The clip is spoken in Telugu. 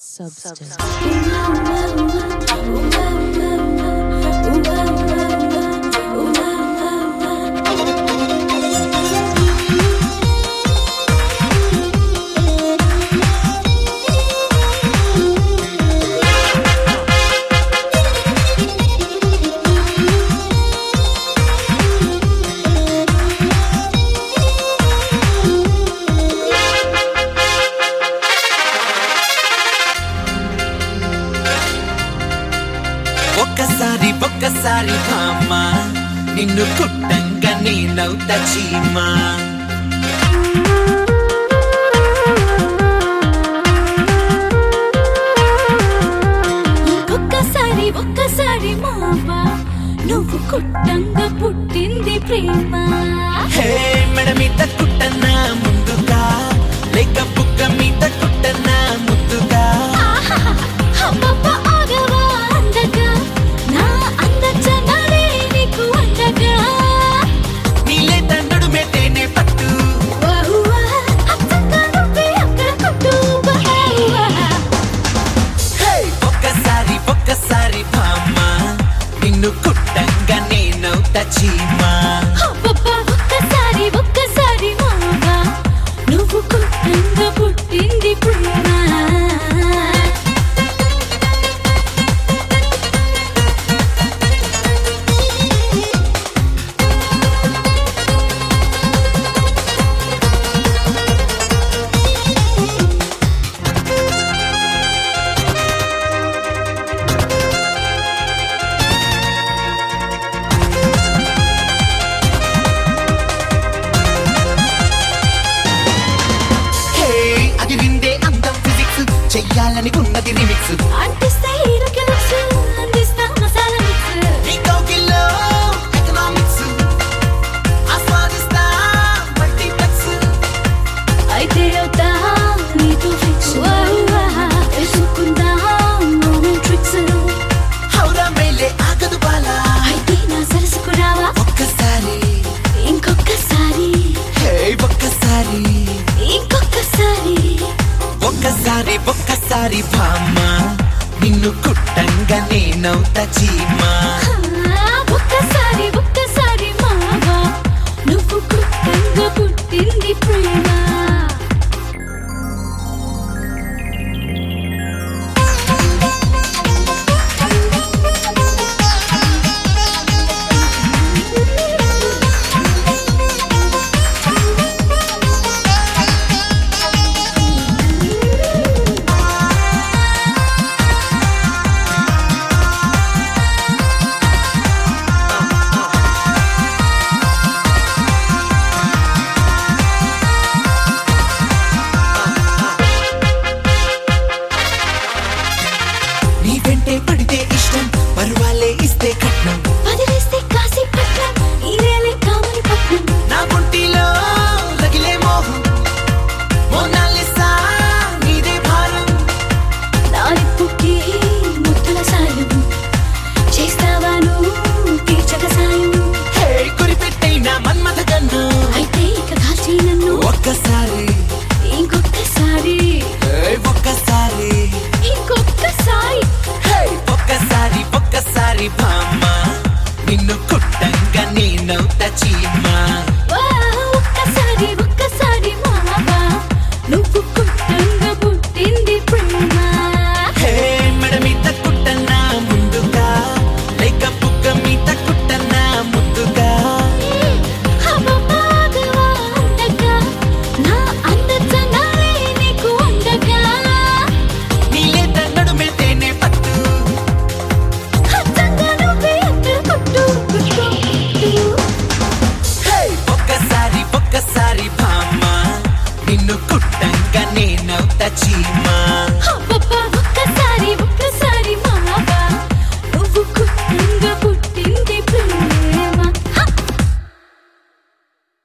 substance. ఒక్కసారి ఒక్కసారి భామ నిన్ను కుట్టంగా నేనవుత చీమా ఒక్కసారి ఒక్కసారి మావా నువ్వు కుట్టంగా పుట్టింది ప్రేమ హే మెడ మీద కుట్టనా ముందుగా లేక బుక్క మీద కుట్టనా ముద్దుగా అబ్బబ్బ ఆగవా అందగా నా అందచనాలే నీకు అందగా నీలే తండ్రుడు మేతేనే పట్టు వాహువా అచ్చంగా నువ్వే అక్కడ కొట్టు వాహువా హే ఒక్కసారి ఒక్కసారి భామ నిన్ను కుట్టంగా నేనవుత చీమా అబ్బబ్బ ఒక్కసారి ఒక్కసారి మావా నువ్వు కుట్టంగా పుట్టింది ప్రేమ హే అది విందే అందం ఫిజిక్స్ చెయ్యాలని ఉన్నది రిమిక్స్ అంటిస్తే హీరోకి లుక్స్ అందిస్తా మసాలా మిక్స్ నీ కౌగిల్లో ఎకనామిక్స్ ఆస్వాదిస్తా మల్టీప్లెక్స్ అయితే అవుతా నీతో ఫిక్స్ వేసుకుందాం మనం ట్రిక్స్ హౌరా మేలే ఆగదు బాలా అయితే నా సరసుకు రావా ఒక్కసారి ఇంకొకసారి హే ఒక్కసారి ఇంకొకసారి ఒక్కసారి ఒక్కసారి భామ నిన్ను కుట్టంగా నేనవుత చీమా ఆ, ఒక్కసారి ఒక్కసారి మావా నువ్వు కుట్టంగా పుట్టింది ప్రేమ నీ వెంటే పడితే ఇష్టం పరువాలే ఇస్తే కట్నం వదిలేస్తే కాశీ పట్నం ఈరేలే కామని పట్నం నా గుంటిలో రగిలే మోహం మోనాలిసా నీదే భారం నాలిప్పుకి ముద్దుల సాయం చేస్తావా నువ్వు తీర్చక సాయం హే కురిపెట్టైన మన్మథ కన్ను అయితే ఇక కాల్చి నన్ను ఒక్కసారి ఇంకొకసారి హే ఒక్కసారి ఇంకొకసారి హే ఒక్కసారి ఒక్కసారి భామ నిన్ను కుట్టంగా నేనవుత చీమా వా, ఒక్కసారి ఒక్కసారి మావా నువ్వు కుట్టంగా పుట్టింది ప్రేమ హే మెడ మీద కుట్టనా ముందుగా లేక బుక్క మీద కుట్టనా ముద్దుగా అమ్మమ్మాగవా అందగా నా అందచనాలే నీకు అందగా నీలే తన్నడు మేతేనే పట్టు అచ్చంగా నువ్వే అక్కడ కొట్టు కొట్టు కొట్టు హే ఒక్కసారి ఒక్కసారి భామ నిన్ను కుట్టంగా నేనవుత చీమా